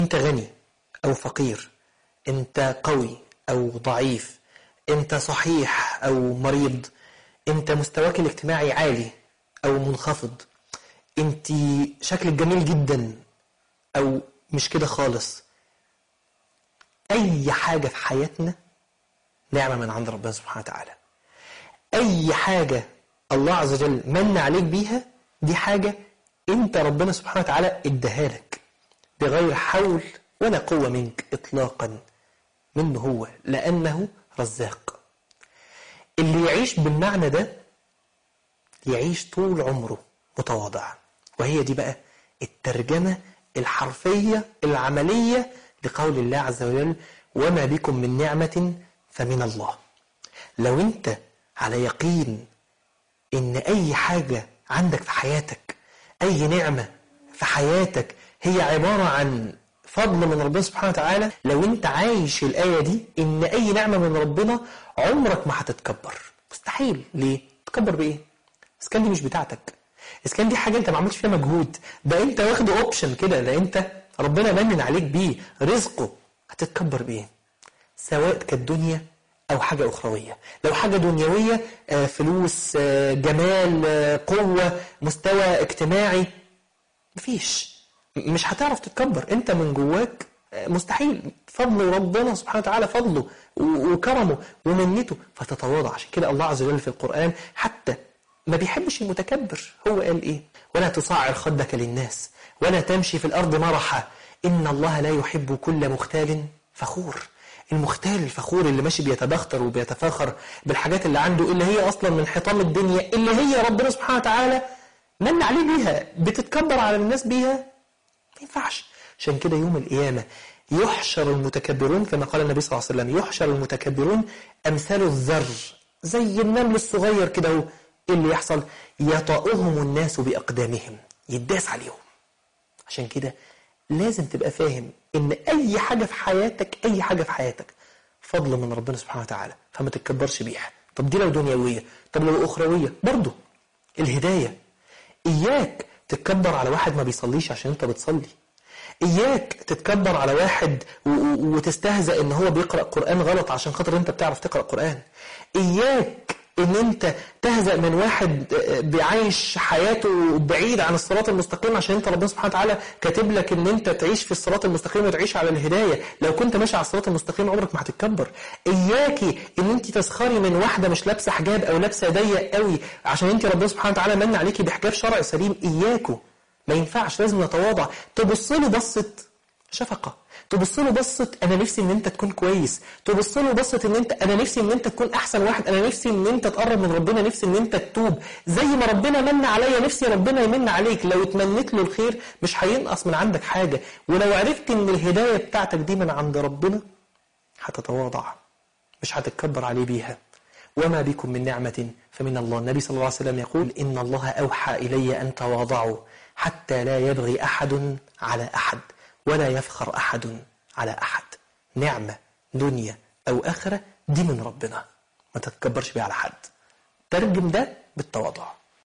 انت غني او فقير انت قوي او ضعيف انت صحيح او مريض انت مستواك الاجتماعي عالي او منخفض انت شكلك جميل جدا او مش كده خالص اي حاجة في حياتنا نعمة من عند ربنا سبحانه وتعالى اي حاجة الله عز وجل من عليك بيها دي حاجة انت ربنا سبحانه وتعالى اداها لك بغير حول ولا قوة منك اطلاقا منه هو لانه رزاق اللي يعيش بالمعنى ده يعيش طول عمره متواضع وهي دي بقى الترجمة الحرفية العملية لقول الله عز وجل وما بكم من نعمة فمن الله لو انت على يقين ان اي حاجة عندك في حياتك اي نعمة في حياتك هي عبارة عن فضل من ربنا سبحانه وتعالى لو انت عايش الآية دي ان اي نعمة من ربنا عمرك ما هتتكبر مستحيل ليه؟ تكبر بايه؟ بس كان دي مش بتاعتك بس كان دي حاجة انت ما عملتش فيها مجهود ده انت واخد اوبشن كده ده انت ربنا من عليك بيه رزقه هتتكبر بايه؟ سواء كانت دنيا أو حاجة أخروية لو حاجة دنيوية آه، فلوس آه، جمال آه، قوة مستوى اجتماعي مفيش م- مش هتعرف تتكبر انت من جواك آه، مستحيل فضل ربنا سبحانه وتعالى فضله و- وكرمه ومنته فتتواضع عشان كده الله عز وجل في القرآن حتى ما بيحبش المتكبر هو قال ايه ولا تصعر خدك للناس ولا تمشي في الأرض مرحا إن الله لا يحب كل مختال فخور المختال الفخور اللي ماشي بيتبختر وبيتفاخر بالحاجات اللي عنده اللي هي أصلا من حطام الدنيا اللي هي ربنا سبحانه وتعالى من عليه بيها بتتكبر على الناس بيها ما ينفعش عشان كده يوم القيامة يحشر المتكبرون كما قال النبي صلى الله عليه وسلم يحشر المتكبرون أمثال الذر زي النمل الصغير كده اهو إيه اللي يحصل يطأهم الناس بأقدامهم يداس عليهم عشان كده لازم تبقى فاهم ان اي حاجة في حياتك اي حاجة في حياتك فضل من ربنا سبحانه وتعالى فما تتكبرش بيها طب دي لو دنيوية طب لو اخروية برضه الهداية اياك تتكبر على واحد ما بيصليش عشان انت بتصلي اياك تتكبر على واحد و- و- وتستهزأ ان هو بيقرأ قرآن غلط عشان خاطر انت بتعرف تقرأ قرآن اياك ان انت تهزأ من واحد بيعيش حياته بعيد عن الصراط المستقيم عشان انت ربنا سبحانه وتعالى كاتب لك ان انت تعيش في الصراط المستقيم وتعيش على الهداية لو كنت ماشي على الصراط المستقيم عمرك ما هتتكبر اياكي ان انت تسخري من واحدة مش لابسة حجاب او لابسة ضيق قوي عشان انت ربنا سبحانه وتعالى من عليكي بحجاب شرعي سليم اياكوا ما ينفعش لازم نتواضع تبص له بصة شفقة تبص له بصة أنا نفسي إن أنت تكون كويس تبص له بصة إن أنت أنا نفسي إن أنت تكون أحسن واحد أنا نفسي إن أنت تقرب من ربنا نفسي إن أنت تتوب زي ما ربنا من عليا نفسي ربنا يمن عليك لو اتمنيت له الخير مش هينقص من عندك حاجة ولو عرفت إن الهداية بتاعتك دي من عند ربنا هتتواضع مش هتتكبر عليه بيها وما بكم من نعمة فمن الله النبي صلى الله عليه وسلم يقول إن الله أوحى إلي أن تواضعوا حتى لا يبغي أحد على أحد ولا يفخر أحد على أحد نعمة دنيا أو آخرة دي من ربنا ما تتكبرش بيها على حد ترجم ده بالتواضع